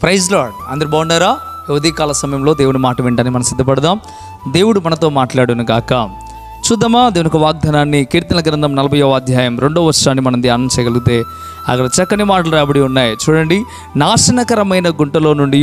praise lord అందరు బాగున్నారా ఈ ఉదయకాల సమయంలో దేవుని మాట వింటానికి మనం సిద్ధపడదాం దేవుడు మనతో మాట్లాడును గాక చూద్దామా దేవుని యొక్క వాగ్దానాన్ని కీర్తన గ్రంథం నలభైవ అధ్యాయం రెండవ వర్షాన్ని మనం ధ్యానం చేయగలిగితే అక్కడ చక్కని మాటలు రాబడి ఉన్నాయి చూడండి నాశనకరమైన గుంటలో నుండి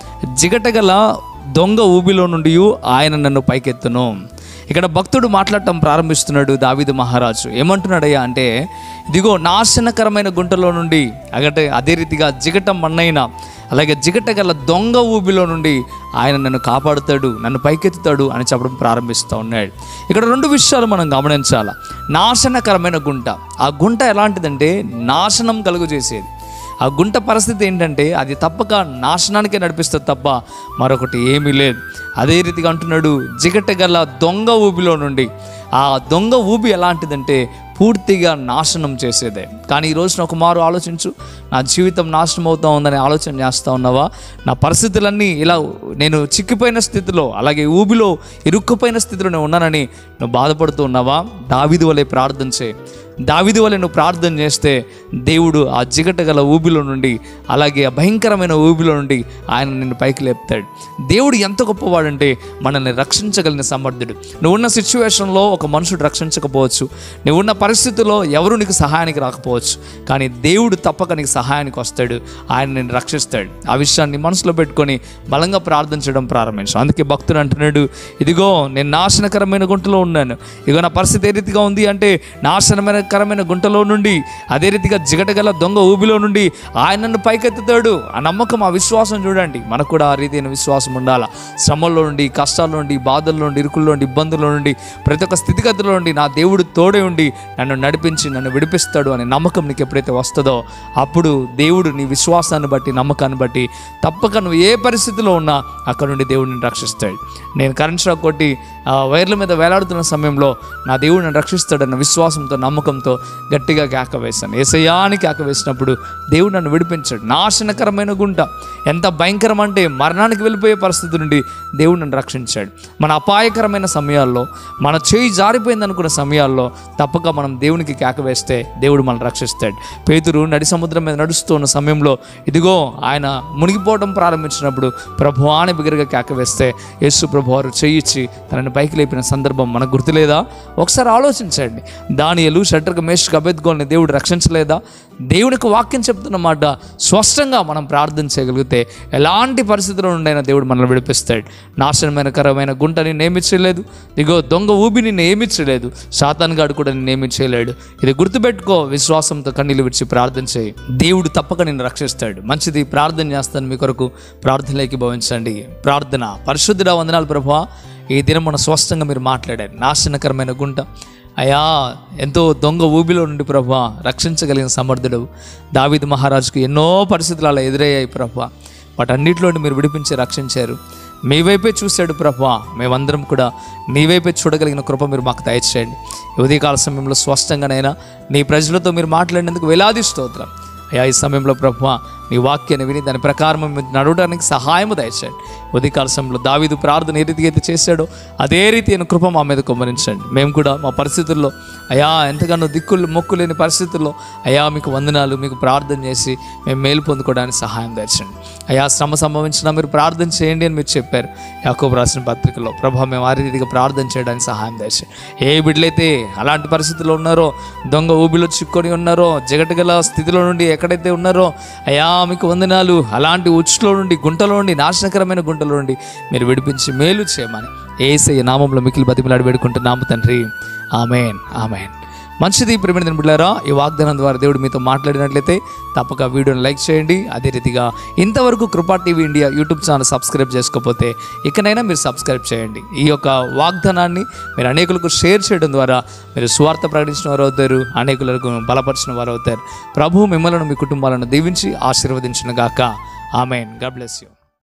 జిగటగల దొంగ ఊబిలో నుండి ఆయన నన్ను పైకెత్తును ఇక్కడ భక్తుడు మాట్లాడటం ప్రారంభిస్తున్నాడు దావీదు మహారాజు ఏమంటున్నాడయ్యా అంటే ఇదిగో నాశనకరమైన గుంటలో నుండి అగటే అదే రీతిగా జిగటం మన్నైన అలాగే జిగట గల దొంగ ఊబిలో నుండి ఆయన నన్ను కాపాడుతాడు నన్ను పైకెత్తుతాడు అని చెప్పడం ప్రారంభిస్తూ ఉన్నాడు ఇక్కడ రెండు విషయాలు మనం గమనించాలి నాశనకరమైన గుంట ఆ గుంట ఎలాంటిదంటే నాశనం కలుగు చేసేది ఆ గుంట పరిస్థితి ఏంటంటే అది తప్పక నాశనానికే నడిపిస్తుంది తప్ప మరొకటి ఏమీ లేదు అదే రీతిగా అంటున్నాడు జిగట గల దొంగ ఊబిలో నుండి ఆ దొంగ ఊబి ఎలాంటిదంటే పూర్తిగా నాశనం చేసేదే కానీ ఈ రోజున ఒక మారు ఆలోచించు నా జీవితం నాశనం అవుతా ఉందని ఆలోచన చేస్తూ ఉన్నావా నా పరిస్థితులన్నీ ఇలా నేను చిక్కిపోయిన స్థితిలో అలాగే ఊబిలో ఇరుక్కుపోయిన స్థితిలో నేను ఉన్నానని నువ్వు బాధపడుతూ ఉన్నావా దావిది వలె ప్రార్థన చేయి దావిది వలె నువ్వు ప్రార్థన చేస్తే దేవుడు ఆ జిగట గల ఊబిలో నుండి అలాగే ఆ భయంకరమైన ఊబిలో నుండి ఆయన నిన్ను పైకి లేపుతాడు దేవుడు ఎంత గొప్పవాడంటే మనల్ని రక్షించగలిగిన సమర్థుడు నువ్వున్న సిచ్యువేషన్లో ఒక మనుషుడు రక్షించకపోవచ్చు నువ్వున్న పరిస్థితుల్లో ఎవరు నీకు సహాయానికి రాకపోవచ్చు కానీ దేవుడు తప్పక నీకు సహాయానికి వస్తాడు ఆయన నిన్ను రక్షిస్తాడు ఆ విషయాన్ని మనసులో పెట్టుకొని బలంగా ప్రార్థించడం ప్రారంభించాం అందుకే భక్తుడు అంటున్నాడు ఇదిగో నేను నాశనకరమైన గుంటలో ఉన్నాను ఇదిగో నా పరిస్థితి ఏ రీతిగా ఉంది అంటే నాశనకరమైన గుంటలో నుండి అదే రీతిగా జిగటగల దొంగ ఊబిలో నుండి ఆయన నన్ను పైకెత్తుతాడు ఆ నమ్మకం ఆ విశ్వాసం చూడండి మనకు కూడా ఆ రీతి అయిన విశ్వాసం ఉండాలా శ్రమల్లో నుండి కష్టాల నుండి బాధల్లో నుండి ఇరుకుల్లో నుండి ఇబ్బందుల్లో నుండి ప్రతి ఒక్క స్థితిగతుల్లో నుండి నా దేవుడు తోడే ఉండి నన్ను నడిపించి నన్ను విడిపిస్తాడు అనే నమ్మకం నీకు ఎప్పుడైతే వస్తుందో అప్పుడు దేవుడు నీ విశ్వాసాన్ని బట్టి నమ్మకాన్ని బట్టి తప్పక నువ్వు ఏ పరిస్థితిలో ఉన్నా అక్కడ నుండి దేవుడు నిన్ను రక్షిస్తాడు నేను కరెంట్ షాక్ కొట్టి ఆ వైర్ల మీద వేలాడుతున్న సమయంలో నా దేవుడు నన్ను రక్షిస్తాడన్న విశ్వాసంతో నమ్మకంతో గట్టిగా కేక వేశాను ఏసయానికి కేక వేసినప్పుడు దేవుడు నన్ను విడిపించాడు నాశనకరమైన గుంట ఎంత భయంకరం అంటే మరణానికి వెళ్ళిపోయే పరిస్థితి నుండి దేవుడు నన్ను రక్షించాడు మన అపాయకరమైన సమయాల్లో మన చేయి జారిపోయింది అనుకున్న సమయాల్లో తప్పక మనం దేవునికి కేక వేస్తే దేవుడు మనల్ని రక్షిస్తాడు పేతురు నడి సముద్రం మీద నడుస్తూ ఉన్న సమయంలో ఇదిగో ఆయన మునిగిపోవడం ప్రారంభించినప్పుడు ప్రభు అని బిగరగా కేక వేస్తే యేసు ప్రభు వారు చేయిచ్చి తనని పైకి లేపిన సందర్భం మనకు గుర్తులేదా ఒకసారి ఆలోచించండి దానియలు షట్రక మేష్ అభెద్గోల్ని దేవుడు రక్షించలేదా దేవునికి వాక్యం చెప్తున్న మాట స్పష్టంగా మనం ప్రార్థన చేయగలిగితే ఎలాంటి పరిస్థితుల్లో ఉండైనా దేవుడు మనల్ని విడిపిస్తాడు నాశనమైన కరమైన గుంటని నియమించలేదు ఇగో దొంగ ఊబిని నియమించలేదు సాతాన్ గాడు కూడా నియమించలేడు ఇది గుర్తుపెట్టుకో విశ్వాసంతో కన్నీళ్ళు విడిచి ప్రార్థన చేయి దేవుడు తప్పక నిన్ను రక్షిస్తాడు మంచిది ప్రార్థన చేస్తాను మీ కొరకు ప్రార్థనలోకి భవించండి ప్రార్థన పరిశుద్ధుడ వందనాలు ప్రభా ఈ దినం మన స్పష్టంగా మీరు మాట్లాడారు నాశనకరమైన గుంట అయా ఎంతో దొంగ ఊబిలో నుండి ప్రభా రక్షించగలిగిన సమర్థుడు దావిద్ మహారాజుకు ఎన్నో పరిస్థితులు అలా ఎదురయ్యాయి ప్రభా వాటన్నిటిలో నుండి మీరు విడిపించి రక్షించారు మీ వైపే చూశాడు ప్రభా మేమందరం కూడా నీ వైపే చూడగలిగిన కృప మీరు మాకు దయచేయండి ఈ ఉదయకాల సమయంలో స్పష్టంగానైనా నీ ప్రజలతో మీరు మాట్లాడినందుకు వేలాది స్తోత్రం అయ్యా ఈ సమయంలో ప్రభు నీ వాక్యాన్ని విని దాని ప్రకారం మేము నడవడానికి సహాయము దయచేయండి ఉదయకాల సమయంలో దావీదు ప్రార్థన ఏ రీతిగా అయితే చేశాడో అదే రీతి అయిన కృప మా మీద కుమ్మరించండి మేము కూడా మా పరిస్థితుల్లో అయా ఎంతగానో దిక్కులు మొక్కు లేని పరిస్థితుల్లో అయా మీకు వందనాలు మీకు ప్రార్థన చేసి మేము మేలు పొందుకోవడానికి సహాయం దయచండి అయా శ్రమ సంభవించినా మీరు ప్రార్థన చేయండి అని మీరు చెప్పారు యాకోబు రాసిన పత్రికలో ప్రభా మేము ఆ రీతిగా ప్రార్థన చేయడానికి సహాయం దయచండి ఏ బిడ్డలైతే అలాంటి పరిస్థితుల్లో ఉన్నారో దొంగ ఊబిలో చిక్కుకొని ఉన్నారో జగటగల స్థితిలో నుండి ఎక్కడైతే ఉన్నారో అయా మీకు వందనాలు అలాంటి ఉచ్చులో నుండి గుంటలో నుండి నాశనకరమైన గుంటలో నుండి మీరు విడిపించి మేలు చేయమని ఏసయ్య నామంలో మికిలి బతిమలాడి వేడుకుంటున్నాము తండ్రి ఆమెన్ ఆమెన్ మంచిది ప్రేమిణ బిడ్డారా ఈ వాగ్దానం ద్వారా దేవుడు మీతో మాట్లాడినట్లయితే తప్పక వీడియోని లైక్ చేయండి అదే రీతిగా ఇంతవరకు Krupa TV India YouTube channel subscribe చేసుకోకపోతే ఇకనైనా మీరు సబ్స్క్రైబ్ చేయండి ఈ యొక్క వాగ్దానాన్ని మీరు అనేకులకు షేర్ చేయడం ద్వారా మీరు స్వార్థ ప్రకటించిన వారు అవుతారు అనేకులకు బలపరిచిన వారు అవుతారు ప్రభు మిమ్మల్ని మీ కుటుంబాలను దీవించి ఆశీర్వదించిన గాక ఆమెన్ గాడ్ బ్లెస్ యూ